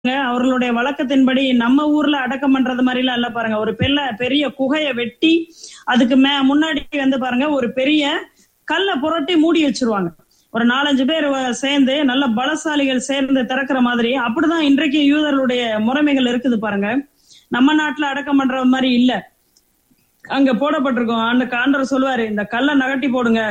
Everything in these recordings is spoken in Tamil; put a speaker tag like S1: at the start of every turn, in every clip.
S1: பாருங்க அவர்களுடைய வழக்கத்தின்படி நம்ம ஊர்ல அடக்கம் பண்றது மாதிரி எல்லாம் இல்ல பாருங்க ஒரு பெரிய பெரிய குகைய வெட்டி அதுக்கு மே முன்னாடி வந்து பாருங்க ஒரு பெரிய கல்லை புரட்டி மூடி வச்சிருவாங்க ஒரு நாலஞ்சு பேர் வ- சேர்ந்து நல்ல பலசாலிகள் சேர்ந்து திறக்கிற மாதிரி அப்படிதான் இன்றைக்கு யூதர்களுடைய முறைமைகள் இருக்குது பாருங்க நம்ம நாட்டுல அடக்கம் பண்ற மாதிரி இல்ல அங்க போடப்பட்டிருக்கும் அந்த ஆண்டவர் சொல்லுவாரு இந்த கல்லை நகட்டி போடுங்க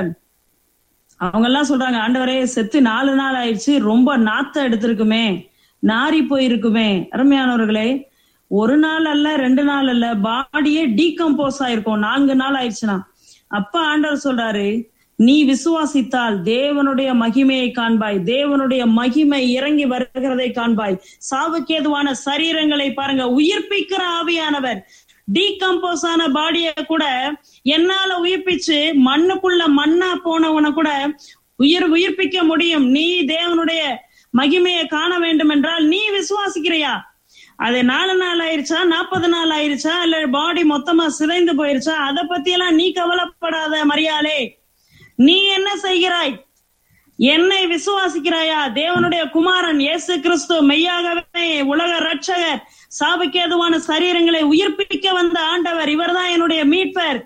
S1: அவங்க எல்லாம் சொல்றாங்க ஆண்டவரே செத்து நாலு நாள் ஆயிடுச்சு ரொம்ப நாத்த எடுத்திருக்குமே நாரி போயிருக்குமே அருமையானவர்களே ஒரு நாள் அல்ல ரெண்டு நாள் அல்ல பாடியே டீகம்போஸ் ஆயிருக்கும் நான்கு நாள் ஆயிடுச்சுன்னா அப்ப ஆண்டவர் சொல்றாரு நீ விசுவாசித்தால் தேவனுடைய மகிமையை காண்பாய் தேவனுடைய மகிமை இறங்கி வருகிறதை காண்பாய் சாவுக்கேதுவான சரீரங்களை பாருங்க உயிர்ப்பிக்கிற ஆவியானவர் டீகம்போஸ் ஆன பாடிய கூட என்னால உயிர்ப்பிச்சு மண்ணுக்குள்ள மண்ணா போனவனை கூட உயிர் உயிர்ப்பிக்க முடியும் நீ தேவனுடைய மகிமையை காண வேண்டும் என்றால் நீ விசுவாசிக்கிறியா அது நாலு நாள் ஆயிருச்சா நாற்பது நாள் ஆயிருச்சா இல்ல பாடி மொத்தமா சிதைந்து போயிருச்சா அதை பத்தி எல்லாம் நீ கவலைப்படாத மரியாளே நீ என்ன செய்கிறாய் என்னை விசுவாசிக்கிறாயா தேவனுடைய குமாரன் இயேசு கிறிஸ்து மெய்யாகவே உலக ரட்சகர் சாபக்கேதுவான சரீரங்களை உயிர்ப்பிக்க வந்த ஆண்டவர் இவர்தான் என்னுடைய மீட்பர்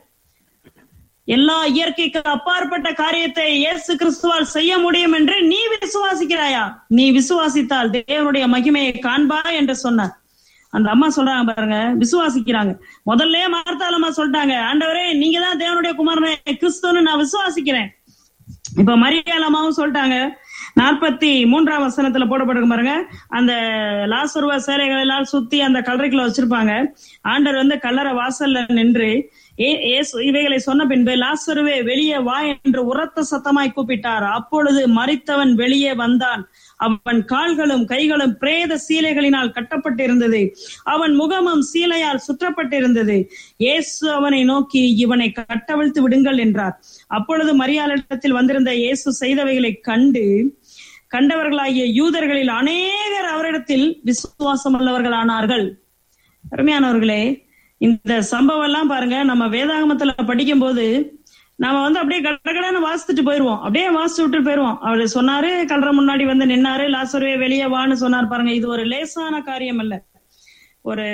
S1: எல்லா இயற்கைக்கு அப்பாற்பட்ட காரியத்தை இயேசு கிறிஸ்துவால் செய்ய முடியும் என்று நீ விசுவாசிக்கிறாயா நீ விசுவாசித்தால் தேவனுடைய மகிமையை காண்பா என்று சொன்னார் அந்த அம்மா சொல்றாங்க பாருங்க விசுவாசிக்கிறாங்க முதல்ல மார்த்தாளம்மா சொல்லிட்டாங்க ஆண்டவரே நீங்க தான் தேவனுடைய குமாரனே கிறிஸ்துன்னு நான் விசுவாசிக்கிறேன் இப்ப மரியாளமாவும் சொல்லிட்டாங்க நாற்பத்தி மூன்றாம் வசனத்துல போடப்பட்டிருக்கும் பாருங்க அந்த லாசுருவ சேலைகள் எல்லாம் சுத்தி அந்த கல்லறைக்குள்ள வச்சிருப்பாங்க ஆண்டவர் வந்து கல்லறை வாசல்ல நின்று ஏ- ஏசு இவைகளை சொன்ன பின்பு லாசருவே வெளியே வா என்று உரத்த சத்தமாய் கூப்பிட்டார் அப்பொழுது மரித்தவன் வெளியே வந்தான் அவன் கால்களும் கைகளும் பிரேத சீலைகளினால் கட்டப்பட்டிருந்தது அவன் முகமும் சீலையால் சுற்றப்பட்டிருந்தது இயேசு அவனை நோக்கி இவனை கட்டவிழ்த்து விடுங்கள் என்றார் அப்பொழுது மரியாளிடத்தில் வந்திருந்த இயேசு செய்தவைகளை கண்டு கண்டவர்களாகிய யூதர்களில் அநேகர் அவரிடத்தில் விசுவாசம் உள்ளவர்களானார்கள் அருமையானவர்களே இந்த சம்பவம் எல்லாம் பாருங்க நம்ம வேதாகமத்துல படிக்கும் போது நாம வந்து அப்படியே கடகடன்னு வாசிச்சுட்டு போயிருவோம் அப்படியே வாசிச்சு விட்டு போயிருவோம் அவரு சொன்னாரு கல்ற முன்னாடி வந்து நின்னாரு லாசருவே வெளியே வான்னு சொன்னார் பாருங்க இது ஒரு லேசான காரியம் அல்ல ஒரு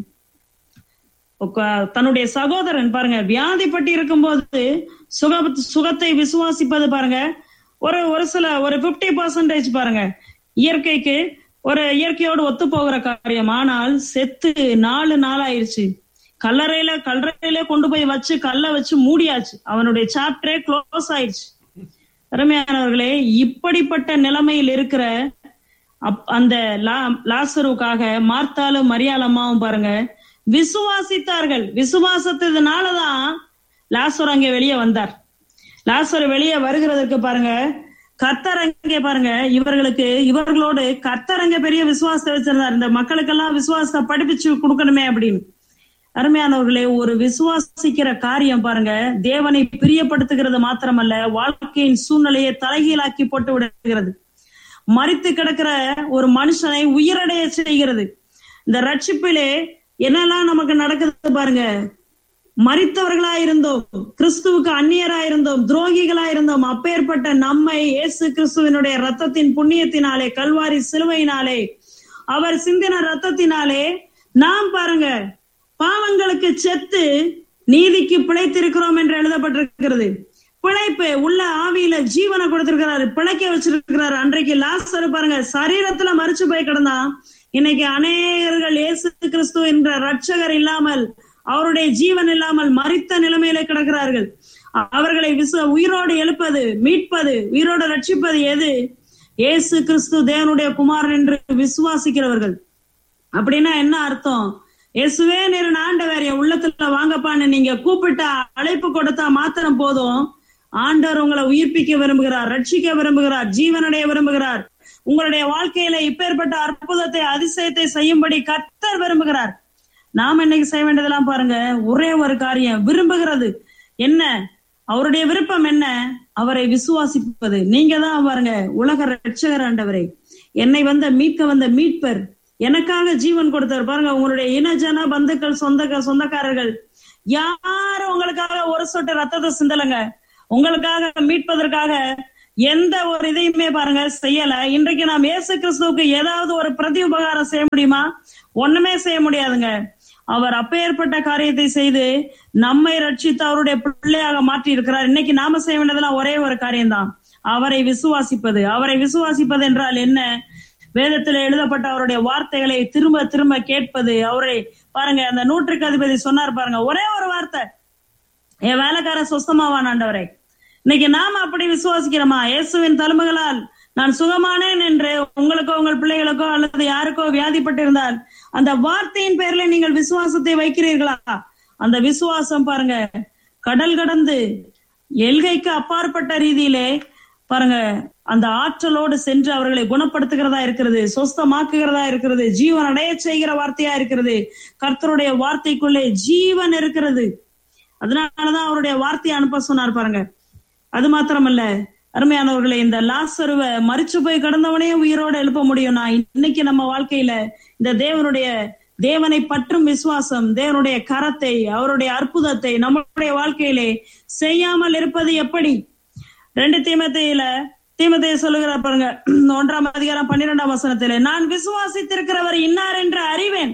S1: உக்க- தன்னுடைய சகோதரன் பாருங்க வியாதிப்பட்டு இருக்கும்போது சுக சுகத்தை விசுவாசிப்பது பாருங்க ஒரு ஒரு சில ஒரு 50% பர்சன்டேஜ் பாருங்க இயற்கைக்கு ஒரு இயற்கையோடு ஒத்து போகிற காரியம் ஆனால் செத்து நாலு நாள் ஆயிருச்சு கல்லறையில கல்லறையில கொண்டு போய் வச்சு கல்லை வச்சு மூடியாச்சு அவனுடைய சாப்டரே க்ளோஸ் ஆயிடுச்சு அருமையானவர்களே இப்படிப்பட்ட நிலைமையில் இருக்கிற அப்- அந்த லா- லாசருக்காக மார்த்தாலும் மரியாளம்மாவும் பாருங்க விசுவாசித்தார்கள் விசுவாசத்தினாலதான் லாசர் அங்கே வெளியே வந்தார் லாசர் வெளியே வருகிறதுக்கு பாருங்க கர்த்தர் அங்கே பாருங்க இவர்களுக்கு இவர்களோடு கர்த்தர் அங்கே பெரிய விசுவாசத்தை வச்சிருந்தார் இந்த மக்களுக்கெல்லாம் விசுவாசத்தை படிப்பிச்சு கொடுக்கணுமே அப்படின்னு அருமையானவர்களே ஒரு விசுவாசிக்கிற காரியம் பாருங்க தேவனை பிரியப்படுத்துகிறது மாத்திரமல்ல வாழ்க்கையின் சூழ்நிலையை தலைகீழாக்கி போட்டு விடுகிறது மரித்து கிடக்கிற ஒரு மனுஷனை உயிரடைய செய்கிறது இந்த ரட்சிப்பிலே என்னெல்லாம் நமக்கு நடக்குது பாருங்க மரித்தவர்களா இருந்தோம் கிறிஸ்துவுக்கு அந்நியரா இருந்தோம் துரோகிகளா இருந்தோம் அப்பேற்பட்ட நம்மை இயேசு கிறிஸ்துவினுடைய ரத்தத்தின் புண்ணியத்தினாலே கல்வாரி சிலுவையினாலே அவர் சிந்தின ரத்தத்தினாலே நாம் பாருங்க பாவங்களுக்கு செத்து நீதிக்கு பிழைத்திருக்கிறோம் என்று எழுதப்பட்டிருக்கிறது பிழைப்பு உள்ள ஆவியில ஜீவனை கொடுத்திருக்கிறாரு பிழைக்க வச்சிருக்கிறாரு அன்றைக்கு லாஸ்டர் பாருங்க சரீரத்துல மறிச்சு போய் கிடந்தான் இன்னைக்கு அநேகர்கள் இயேசு கிறிஸ்து என்ற ரட்சகர் இல்லாமல் அவருடைய ஜீவன் இல்லாமல் மறித்த நிலைமையில கிடக்கிறார்கள் அவர்களை விசு உயிரோடு எழுப்பது மீட்பது உயிரோடு ரட்சிப்பது எது இயேசு கிறிஸ்து தேவனுடைய குமாரன் என்று விசுவாசிக்கிறவர்கள் அப்படின்னா என்ன அர்த்தம் இயேசுவே நேரு ஆண்டவர் என் உள்ளத்துல வாங்கப்பான்னு நீங்க கூப்பிட்ட அழைப்பு கொடுத்தா மாத்திரம் போதும் ஆண்டவர் உங்களை உயிர்ப்பிக்க விரும்புகிறார் ரட்சிக்க விரும்புகிறார் ஜீவனடைய விரும்புகிறார் உங்களுடைய வாழ்க்கையில இப்பேற்பட்ட அற்புதத்தை அதிசயத்தை செய்யும்படி கர்த்தர் விரும்புகிறார் நாம் இன்னைக்கு செய்ய வேண்டியதெல்லாம் பாருங்க ஒரே ஒரு காரியம் விரும்புகிறது என்ன அவருடைய விருப்பம் என்ன அவரை விசுவாசிப்பது நீங்க தான் பாருங்க உலக ரட்சகர் ஆண்டவரே என்னை வந்த மீட்க வந்த மீட்பர் எனக்காக ஜீவன் கொடுத்தார் பாருங்க உங்களுடைய இனஜன பந்துக்கள் சொந்த சொந்தக்காரர்கள் யாரும் உங்களுக்காக ஒரு சொட்டு ரத்தத்தை சிந்தலைங்க உங்களுக்காக மீட்பதற்காக எந்த ஒரு இதையுமே பாருங்க செய்யல இன்றைக்கு நாம் இயேசு கிறிஸ்துவுக்கு ஏதாவது ஒரு பிரதி உபகாரம் செய்ய முடியுமா ஒண்ணுமே செய்ய முடியாதுங்க அவர் அப்பேற்பட்ட காரியத்தை செய்து நம்மை ரட்சித்து அவருடைய பிள்ளையாக மாற்றி இருக்கிறார் இன்னைக்கு நாம செய்ய வேண்டியதெல்லாம் ஒரே ஒரு காரியம்தான் அவரை விசுவாசிப்பது அவரை விசுவாசிப்பது என்றால் என்ன வேதத்தில் எழுதப்பட்ட அவருடைய வார்த்தைகளை திரும்ப திரும்ப கேட்பது அவரை பாருங்க அந்த நூற்றுக்கு அதிபதி சொன்னார் பாருங்க ஒரே ஒரு வார்த்தை என் வேலைக்காரன் சொஸ்தமாவான் ஆண்டவரை இன்னைக்கு நாம அப்படி விசுவாசிக்கிறோமா இயேசுவின் தலைமைகளால் நான் சுகமானேன் என்று உங்களுக்கோ உங்கள் பிள்ளைகளுக்கோ அல்லது யாருக்கோ வியாதிப்பட்டிருந்தால் அந்த வார்த்தையின் பேர்ல நீங்கள் விசுவாசத்தை வைக்கிறீர்களா அந்த விசுவாசம் பாருங்க கடல் கடந்து எல்கைக்கு அப்பாற்பட்ட ரீதியிலே பாருங்க அந்த ஆற்றலோடு சென்று அவர்களை குணப்படுத்துகிறதா இருக்கிறது சொஸ்தமாக்குகிறதா இருக்கிறது ஜீவன் அடைய செய்கிற வார்த்தையா இருக்கிறது கர்த்தருடைய வார்த்தைக்குள்ளே ஜீவன் இருக்கிறது அதனாலதான் அவருடைய வார்த்தையை அனுப்ப சொன்னார் பாருங்க அது மாத்திரமல்ல அருமையானவர்களை இந்த லாசருவ மறிச்சு போய் கடந்தவனையும் உயிரோட எழுப்ப முடியும்னா இன்னைக்கு நம்ம வாழ்க்கையில இந்த தேவனுடைய தேவனை பற்றும் விசுவாசம் தேவனுடைய கரத்தை அவருடைய அற்புதத்தை நம்மளுடைய வாழ்க்கையிலே செய்யாமல் இருப்பது எப்படி ரெண்டு தீமத்தையில தீமத்தைய சொல்லுகிற பாருங்க ஒன்றாம் அதிகாரம் பன்னிரெண்டாம் வசனத்திலே நான் விசுவாசித்திருக்கிறவர் இன்னார் என்று அறிவேன்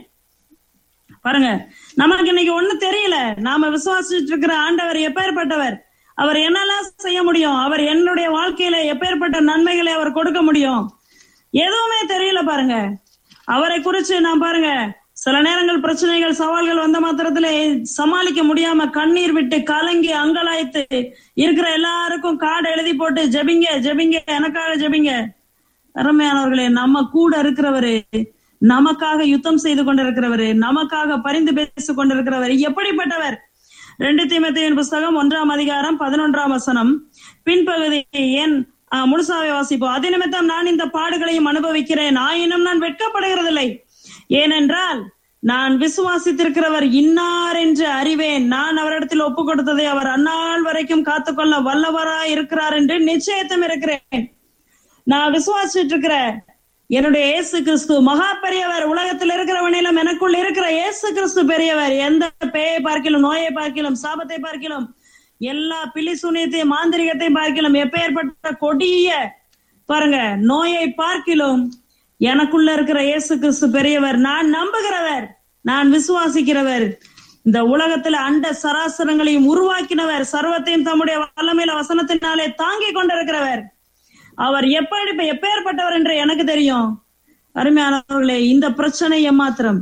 S1: பாருங்க நமக்கு இன்னைக்கு ஒண்ணு தெரியல நாம விசுவாசிட்டு இருக்கிற ஆண்டவர் எப்பேற்பட்டவர் அவர் என்னெல்லாம் செய்ய முடியும் அவர் என்னுடைய வாழ்க்கையில எப்பேற்பட்ட நன்மைகளை அவர் கொடுக்க முடியும் எதுவுமே தெரியல பாருங்க அவரை குறிச்சு நான் பாருங்க சில நேரங்கள் பிரச்சனைகள் சவால்கள் வந்த மாத்திரத்துல சமாளிக்க முடியாம கண்ணீர் விட்டு கலங்கி அங்கலாய்த்து இருக்கிற எல்லாருக்கும் கார்டு எழுதி போட்டு ஜெபிங்க ஜெபிங்க எனக்காக ஜெபிங்க அருமையானவர்களே நம்ம கூட இருக்கிறவரு நமக்காக யுத்தம் செய்து கொண்டிருக்கிறவரு நமக்காக பரிந்து பேசிக் கொண்டிருக்கிறவர் எப்படிப்பட்டவர் ரெண்டு தீமத்தையின் புஸ்தகம் ஒன்றாம் அதிகாரம் பதினொன்றாம் வசனம் பின்பகுதி ஏன் முழுசாவை வாசிப்போம் அது நிமித்தம் நான் இந்த பாடுகளையும் அனுபவிக்கிறேன் ஆயினும் நான் வெட்கப்படுகிறதில்லை ஏனென்றால் நான் விசுவாசித்திருக்கிறவர் இன்னார் என்று அறிவேன் நான் அவரிடத்தில் ஒப்பு கொடுத்ததை அவர் அந்நாள் வரைக்கும் காத்துக்கொள்ள வல்லவரா இருக்கிறார் என்று நிச்சயத்தம் இருக்கிறேன் நான் விசுவாசிட்டு இருக்கிற என்னுடைய இயேசு கிறிஸ்து மகா பெரியவர் உலகத்தில் இருக்கிறவனிலும் எனக்குள் இருக்கிற இயேசு கிறிஸ்து பெரியவர் எந்த பேயை பார்க்கிலும் நோயை பார்க்கிலும் சாபத்தை பார்க்கிலும் எல்லா பிலி சூனியத்தையும் மாந்திரிகத்தையும் பார்க்கிலும் எப்பேற்பட்ட கொடிய பாருங்க நோயை பார்க்கிலும் எனக்குள்ள இருக்கிற இயேசு கிறிஸ்து பெரியவர் நான் நம்புகிறவர் நான் விசுவாசிக்கிறவர் இந்த உலகத்துல அண்ட சராசரங்களையும் உருவாக்கினவர் சர்வத்தையும் தம்முடைய வல்லமையில வசனத்தினாலே தாங்கி கொண்டிருக்கிறவர் அவர் எப்படி எப்பேற்பட்டவர் என்று எனக்கு தெரியும் அருமையானவர்களே இந்த பிரச்சனை ஏமாத்திரம்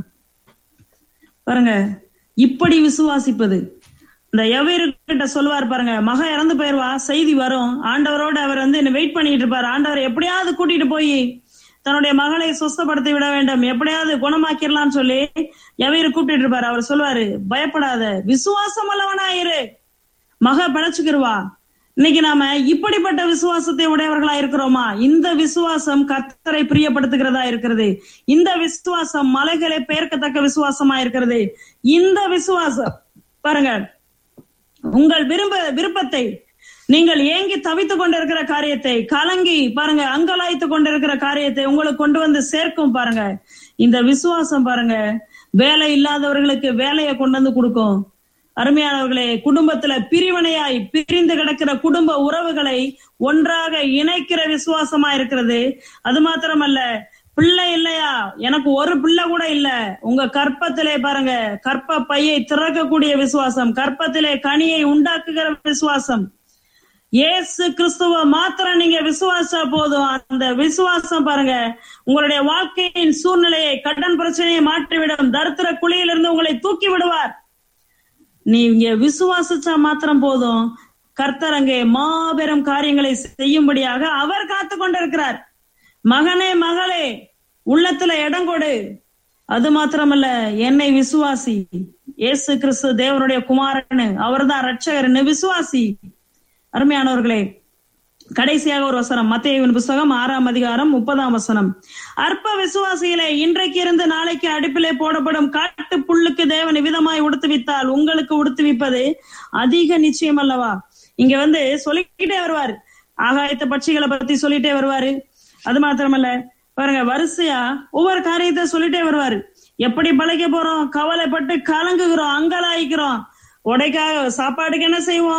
S1: பாருங்க இப்படி விசுவாசிப்பது இந்த எவருக்கிட்ட சொல்லுவார் பாருங்க மக இறந்து போயிருவா செய்தி வரும் ஆண்டவரோட அவர் வந்து என்ன வெயிட் பண்ணிட்டு இருப்பாரு ஆண்டவர் எப்படியாவது கூட்டிட்டு போய் தன்னுடைய மகளை சுஸ்தப்படுத்தி விட வேண்டும் எப்படியாவது குணமாக்கிடலாம்னு சொல்லி எவரு கூப்பிட்டு இருப்பாரு அவர் சொல்லுவாரு பயப்படாத விசுவாசம் அல்லவனாயிரு மக பிழைச்சுக்கிருவா இன்னைக்கு நாம இப்படிப்பட்ட விசுவாசத்தை உடையவர்களா இருக்கிறோமா இந்த விசுவாசம் கர்த்தரை பிரியப்படுத்துகிறதா இருக்கிறது இந்த விசுவாசம் மலைகளை பெயர்க்கத்தக்க விசுவாசமா இருக்கிறது இந்த விசுவாசம் பாருங்க உங்கள் விரும்ப விருப்பத்தை நீங்கள் ஏங்கி தவித்துக் கொண்டிருக்கிற காரியத்தை கலங்கி பாருங்க அங்கலாய்த்து கொண்டிருக்கிற காரியத்தை உங்களுக்கு கொண்டு வந்து சேர்க்கும் பாருங்க இந்த விசுவாசம் பாருங்க வேலை இல்லாதவர்களுக்கு வேலையை கொண்டு வந்து கொடுக்கும் அருமையானவர்களே குடும்பத்துல பிரிவினையாய் பிரிந்து கிடக்கிற குடும்ப உறவுகளை ஒன்றாக இணைக்கிற விசுவாசமா இருக்கிறது அது மாத்திரமல்ல பிள்ளை இல்லையா எனக்கு ஒரு பிள்ளை கூட இல்ல உங்க கற்பத்திலே பாருங்க கற்ப பையை திறக்கக்கூடிய விசுவாசம் கற்பத்திலே கனியை உண்டாக்குகிற விசுவாசம் ஏசு கிறிஸ்துவ மாத்திரம் நீங்க விசுவாசா போதும் அந்த விசுவாசம் பாருங்க உங்களுடைய வாழ்க்கையின் சூழ்நிலையை கடன் பிரச்சனையை மாற்றிவிடும் தரித்திர குழியிலிருந்து உங்களை தூக்கி விடுவார் நீங்க விசுவாசிச்சா மாத்திரம் போதும் கர்த்தர் அங்கே மாபெரும் காரியங்களை செய்யும்படியாக அவர் காத்து கொண்டிருக்கிறார் மகனே மகளே உள்ளத்துல இடம் கொடு அது மாத்திரமல்ல என்னை விசுவாசி இயேசு கிறிஸ்து தேவனுடைய குமாரனு அவர்தான் ரட்சகர்னு விசுவாசி அருமையானவர்களே கடைசியாக ஒரு வசனம் மத்தியவின் புஸ்தகம் ஆறாம் அதிகாரம் முப்பதாம் வசனம் அற்ப விசுவாசிகளே இன்றைக்கு இருந்து நாளைக்கு அடுப்பிலே போடப்படும் காட்டு புல்லுக்கு தேவன் விதமாய் உடுத்துவித்தால் உங்களுக்கு உடுத்துவிப்பது அதிக நிச்சயம் அல்லவா இங்க வந்து சொல்லிக்கிட்டே வருவாரு ஆகாயத்த பட்சிகளை பத்தி சொல்லிட்டே வருவாரு அது மாத்திரமல்ல பாருங்க வரிசையா ஒவ்வொரு காரியத்தை சொல்லிட்டே வருவாரு எப்படி பழைக்க போறோம் கவலைப்பட்டு கலங்குகிறோம் அங்கலாய்க்கிறோம் உடைக்காக சாப்பாடுக்கு என்ன செய்வோம்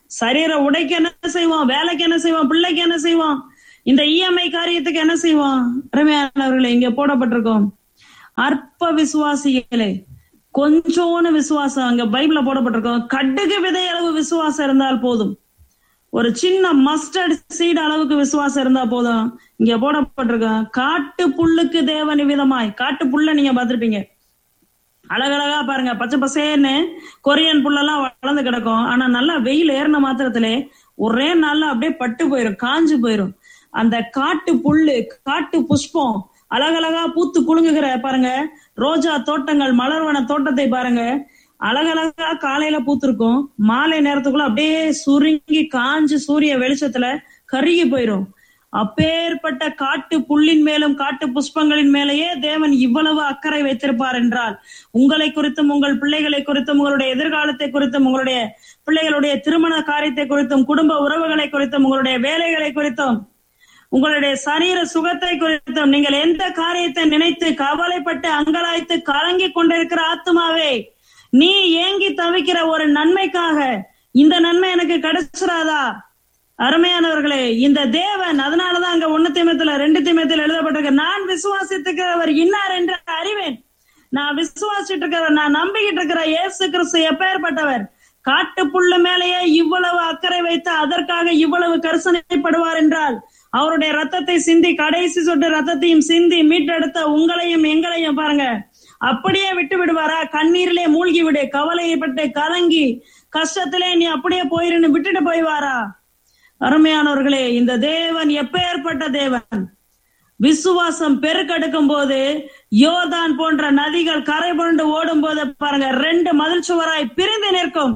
S1: சரீர உடைக்கு என்ன செய்வோம் வேலைக்கு என்ன செய்வோம் பிள்ளைக்கு என்ன செய்வோம் இந்த இஎம்ஐ காரியத்துக்கு என்ன செய்வோம் அருமையானவர்களே இங்க போடப்பட்டிருக்கோம் அற்ப விசுவாசிகளே கொஞ்சோன்னு விசுவாசம் அங்க பைபிள்ல போடப்பட்டிருக்கோம் கடுகு விதை அளவு விசுவாசம் இருந்தால் போதும் ஒரு சின்ன மஸ்டர்ட் சீட் அளவுக்கு விசுவாசம் இருந்தா போதும் இங்க போடப்பட்டிருக்கோம் காட்டு புல்லுக்கு தேவன் விதமாய் காட்டு புல்ல நீங்க பார்த்திருப்பீங்க அழகழகா பாருங்க பச்சை பசேன்னு கொரியன் புல்லெல்லாம் வளர்ந்து கிடக்கும் ஆனா நல்லா வெயில் ஏறின மாத்திரத்திலே ஒரே நாள்ல அப்படியே பட்டு போயிரும் காஞ்சு போயிரும் அந்த காட்டு புல்லு காட்டு புஷ்பம் அழகழகா பூத்து குலுங்குகிற பாருங்க ரோஜா தோட்டங்கள் மலர்வன தோட்டத்தை பாருங்க அழகழகா காலையில பூத்திருக்கும் மாலை நேரத்துக்குள்ள அப்படியே சுருங்கி காஞ்சு சூரிய வெளிச்சத்துல கருகி போயிரும் அப்பேற்பட்ட காட்டு புல்லின் மேலும் காட்டு புஷ்பங்களின் மேலேயே தேவன் இவ்வளவு அக்கறை வைத்திருப்பார் என்றால் உங்களை குறித்தும் உங்கள் பிள்ளைகளை குறித்தும் உங்களுடைய எதிர்காலத்தை குறித்தும் உங்களுடைய பிள்ளைகளுடைய திருமண காரியத்தை குறித்தும் குடும்ப உறவுகளை குறித்தும் உங்களுடைய வேலைகளை குறித்தும் உங்களுடைய சரீர சுகத்தை குறித்தும் நீங்கள் எந்த காரியத்தை நினைத்து கவலைப்பட்டு அங்கலாய்த்து கலங்கி கொண்டிருக்கிற ஆத்மாவே நீ ஏங்கி தவிக்கிற ஒரு நன்மைக்காக இந்த நன்மை எனக்கு கிடைச்சிராதா அருமையானவர்களே இந்த தேவன் அதனாலதான் அங்க ஒண்ணு திமத்துல ரெண்டு திமத்துல எழுதப்பட்டிருக்கு நான் விசுவாசித்துக்கிறவர் இன்னார் என்று அறிவேன் நான் விசுவாசிட்டு இருக்கிறவர் நான் நம்பிக்கிட்டு இருக்கிற இயேசு கிறிஸ்து எப்பேற்பட்டவர் காட்டு புல்லு மேலேயே இவ்வளவு அக்கறை வைத்து அதற்காக இவ்வளவு கரிசனைப்படுவார் என்றால் அவருடைய ரத்தத்தை சிந்தி கடைசி சொட்டு ரத்தத்தையும் சிந்தி மீட்டெடுத்த உங்களையும் எங்களையும் பாருங்க அப்படியே விட்டு விடுவாரா கண்ணீரிலே மூழ்கி விடு கவலைப்பட்டு கலங்கி கஷ்டத்திலே நீ அப்படியே போயிருன்னு விட்டுட்டு போய்வாரா அருமையானவர்களே இந்த தேவன் எப்பேற்பட்ட தேவன் விசுவாசம் பெருக்கெடுக்கும் போது யோதான் போன்ற நதிகள் கரை புரண்டு ஓடும் போது பாருங்க ரெண்டு மதில் சுவராய் பிரிந்து நிற்கும்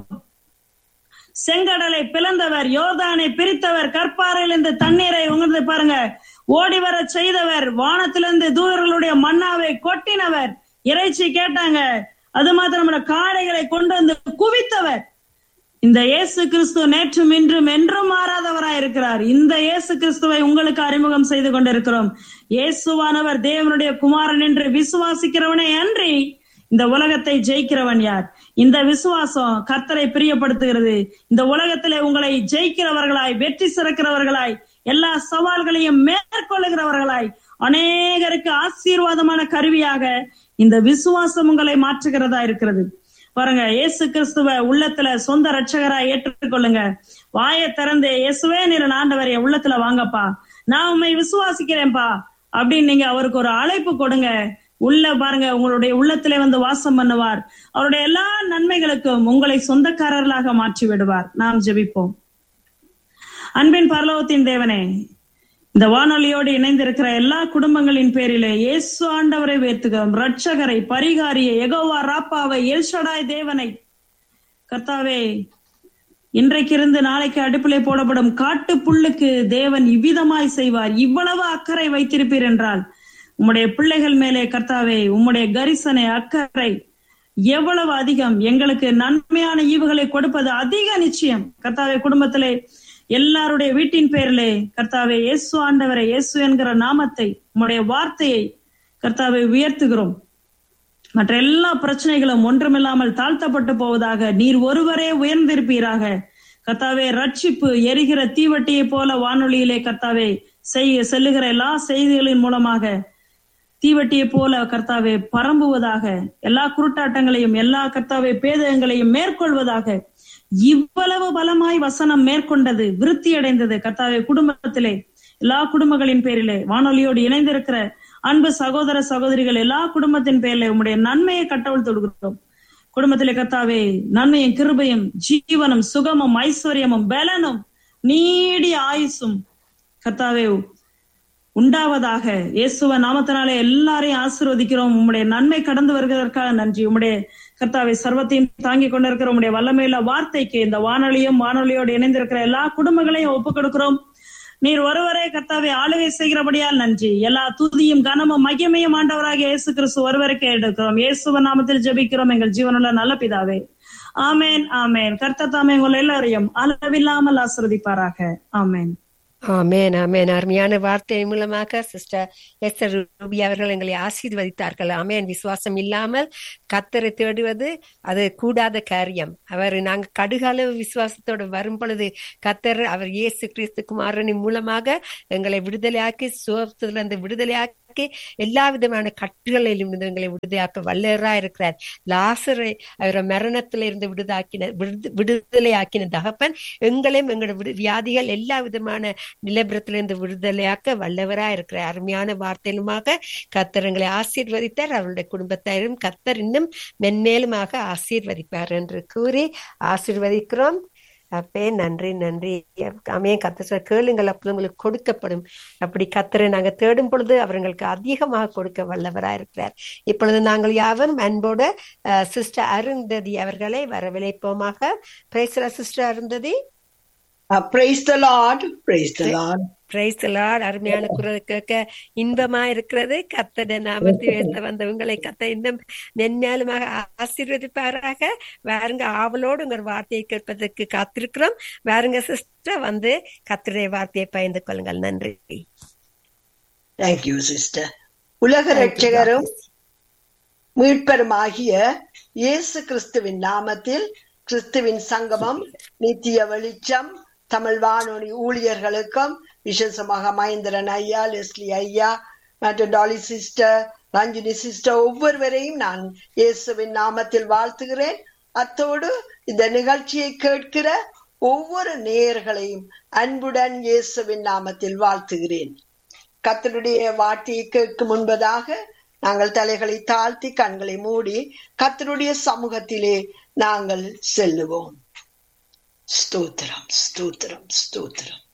S1: செங்கடலை பிளந்தவர் யோதானை பிரித்தவர் கற்பாறையிலிருந்து தண்ணீரை உணர்ந்து பாருங்க ஓடி வர செய்தவர் வானத்திலிருந்து தூதர்களுடைய மன்னாவை கொட்டினவர் இறைச்சி கேட்டாங்க அது மாத்திரம் காடைகளை கொண்டு வந்து குவித்தவர் இந்த இயேசு கிறிஸ்து நேற்றும் இன்றும் என்றும் மாறாதவராய் இருக்கிறார் இந்த இயேசு கிறிஸ்துவை உங்களுக்கு அறிமுகம் செய்து கொண்டிருக்கிறோம் இயேசுவானவர் தேவனுடைய குமாரன் என்று விசுவாசிக்கிறவனே அன்றி இந்த உலகத்தை ஜெயிக்கிறவன் யார் இந்த விசுவாசம் கர்த்தரை பிரியப்படுத்துகிறது இந்த உலகத்திலே உங்களை ஜெயிக்கிறவர்களாய் வெற்றி சிறக்கிறவர்களாய் எல்லா சவால்களையும் மேற்கொள்ளுகிறவர்களாய் அநேகருக்கு ஆசீர்வாதமான கருவியாக இந்த விசுவாசம் உங்களை மாற்றுகிறதா இருக்கிறது பாருங்க இயேசு கிறிஸ்துவ உள்ளத்துல சொந்த ரட்சகரா ஏற்றுக்கொள்ளுங்க வாயை திறந்து இயேசுவே நீர் ஆண்டவர் என் உள்ளத்துல வாங்கப்பா நான் உண்மை விசுவாசிக்கிறேன்ப்பா அப்படின்னு நீங்க அவருக்கு ஒரு அழைப்பு கொடுங்க உள்ள பாருங்க உங்களுடைய உள்ளத்திலே வந்து வாசம் பண்ணுவார் அவருடைய எல்லா நன்மைகளுக்கும் உங்களை சொந்தக்காரர்களாக மாற்றி விடுவார் நாம் ஜெபிப்போம் அன்பின் பரலோகத்தின் தேவனே இந்த வானொலியோடு இணைந்திருக்கிற எல்லா குடும்பங்களின் பேரிலே இயேசு ஆண்டவரை வேத்துகிறோம் ரட்சகரை பரிகாரியை எகோவா ராப்பாவை எல்ஷடாய் தேவனை கர்த்தாவே இன்றைக்கு இருந்து நாளைக்கு அடுப்பிலே போடப்படும் காட்டு புல்லுக்கு தேவன் இவ்விதமாய் செய்வார் இவ்வளவு அக்கறை வைத்திருப்பீர் என்றால் உம்முடைய பிள்ளைகள் மேலே கர்த்தாவே உம்முடைய கரிசனை அக்கறை எவ்வளவு அதிகம் எங்களுக்கு நன்மையான ஈவுகளை கொடுப்பது அதிக நிச்சயம் கர்த்தாவே குடும்பத்திலே எல்லாருடைய வீட்டின் பேரிலே கர்த்தாவே இயேசு ஆண்டவரை இயேசு என்கிற நாமத்தை உம்முடைய வார்த்தையை கர்த்தாவை உயர்த்துகிறோம் மற்ற எல்லா பிரச்சனைகளும் ஒன்றுமில்லாமல் தாழ்த்தப்பட்டு போவதாக நீர் ஒருவரே உயர்ந்திருப்பீராக கர்த்தாவே ரட்சிப்பு எரிகிற தீவட்டியை போல வானொலியிலே கர்த்தாவே செய்ய செல்லுகிற எல்லா செய்திகளின் மூலமாக தீவட்டியை போல கர்த்தாவே பரம்புவதாக எல்லா குருட்டாட்டங்களையும் எல்லா கர்த்தாவே பேதகங்களையும் மேற்கொள்வதாக இவ்வளவு பலமாய் வசனம் மேற்கொண்டது விருத்தி அடைந்தது கர்த்தாவே குடும்பத்திலே எல்லா குடும்பங்களின் பேரிலே வானொலியோடு இணைந்திருக்கிற அன்பு சகோதர சகோதரிகள் எல்லா குடும்பத்தின் பேரிலே உம்முடைய நன்மையை கட்டவள் தொடுகிறோம் குடும்பத்திலே கர்த்தாவே நன்மையும் கிருபையும் ஜீவனும் சுகமும் ஐஸ்வர்யமும் பலனும் நீடிய ஆயுசும் கர்த்தாவே உண்டாவதாக இயேசுவ நாமத்தினாலே எல்லாரையும் ஆசீர்வதிக்கிறோம் உம்முடைய நன்மை கடந்து வருவதற்காக நன்றி உம்முடைய கர்த்தாவை சர்வத்தையும் தாங்கி கொண்டிருக்கிற உம்முடைய வல்லமையில வார்த்தைக்கு இந்த வானொலியும் வானொலியோடு இணைந்திருக்கிற எல்லா குடும்பங்களையும் ஒப்புக் கொடுக்கிறோம் நீர் ஒருவரே கர்த்தாவை ஆளுகை செய்கிறபடியால் நன்றி எல்லா துதியும் கனமும் மகிமையும் ஆண்டவராக இயேசு கிறிஸ்து ஒருவருக்கே எடுக்கிறோம் இயேசுவ நாமத்தில் ஜெபிக்கிறோம் எங்கள் ஜீவனுள்ள நல்ல பிதாவே ஆமேன் ஆமேன் கர்த்த தாமே உங்கள் எல்லாரையும் அளவில்லாமல் ஆசிரதிப்பாராக ஆமேன்
S2: ஆமேன் ஆமேன் அருமையான வார்த்தை மூலமாக சிஸ்டர் எஸ்டர் ரூபி அவர்கள் எங்களை ஆசீர்வதித்தார்கள் ஆமேன் விசுவாசம் இல்லாமல் கத்தரை தேடுவது அது கூடாத காரியம் அவர் நாங்கள் கடுகளவு விசுவாசத்தோடு வரும் பொழுது கத்தர் அவர் இயேசு கிறிஸ்து குமாரனின் மூலமாக எங்களை விடுதலையாக்கி சுகத்திலிருந்து விடுதலையாக்கி எல்லா விதமான கட்டுகளிலும் இருந்து எங்களை விடுதலையாக்க வல்லரா இருக்கிறார் லாசரை அவரை மரணத்தில இருந்து விடுதாக்கின விடுது- விடுதலையாக்கின தகப்பன் எங்களையும் எங்களோட விடு- வியாதிகள் எல்லா விதமான நிலபுரத்திலிருந்து விடுதலையாக்க வல்லவரா இருக்கிற அருமையான வார்த்தையிலுமாக கத்தர் எங்களை ஆசீர்வதித்தார் அவருடைய குடும்பத்தாரும் கத்தர் இன்னும் மென்மேலுமாக ஆசீர்வதிப்பார் என்று கூறி ஆசீர்வதிக்கிறோம் அப்பே நன்றி நன்றி அமே கத்த சொல்ல கேளுங்கள் அப்போது உங்களுக்கு கொடுக்கப்படும் அப்படி கத்தரை நாங்க தேடும் பொழுது அவர்களுக்கு அதிகமாக கொடுக்க வல்லவரா இருக்கிறார் இப்பொழுது நாங்கள் யாவரும் அன்போட சிஸ்டர் அருந்ததி அவர்களை வரவழைப்போமாக பேசுற sister Arundhati
S3: Uh, praise the Lord. Praise the Lord.
S2: Praise Lord அருமையான குரல் கேட்க இன்பமா இருக்கிறது கத்தட நாமத்தை உயர்த்த வந்த உங்களை கத்த இன்னும் மென்மேலுமாக ஆசீர்வதிப்பாராக வேறுங்க ஆவலோடு உங்க வார்த்தையை கேட்பதற்கு காத்திருக்கிறோம் வேறுங்க சிஸ்டர் வந்து கத்தருடைய வார்த்தையை பயந்து கொள்ளுங்கள் நன்றி
S3: Thank you, sister. உலக ரட்சகரும் மீட்பருமாகிய இயேசு கிறிஸ்துவின் நாமத்தில் கிறிஸ்துவின் சங்கமம் நித்திய வெளிச்சம் தமிழ் வானொலி ஊழியர்களுக்கும் விசேஷமாக மகேந்திரன் ஐயா லெஸ்லி ஐயா மற்றும் டாலி சிஸ்டர் ரஞ்சினி சிஸ்டர் ஒவ்வொருவரையும் நான் இயேசுவின் நாமத்தில் வாழ்த்துகிறேன் அத்தோடு இந்த நிகழ்ச்சியை கேட்கிற ஒவ்வொரு நேயர்களையும் அன்புடன் இயேசுவின் நாமத்தில் வாழ்த்துகிறேன் கத்தருடைய வார்த்தையை கேட்கும் முன்பதாக நாங்கள் தலைகளை தாழ்த்தி கண்களை மூடி கத்தருடைய சமூகத்திலே நாங்கள் செல்லுவோம் ஸ்தோத்திரம் ஸ்தோத்திரம் ஸ்தோத்திரம்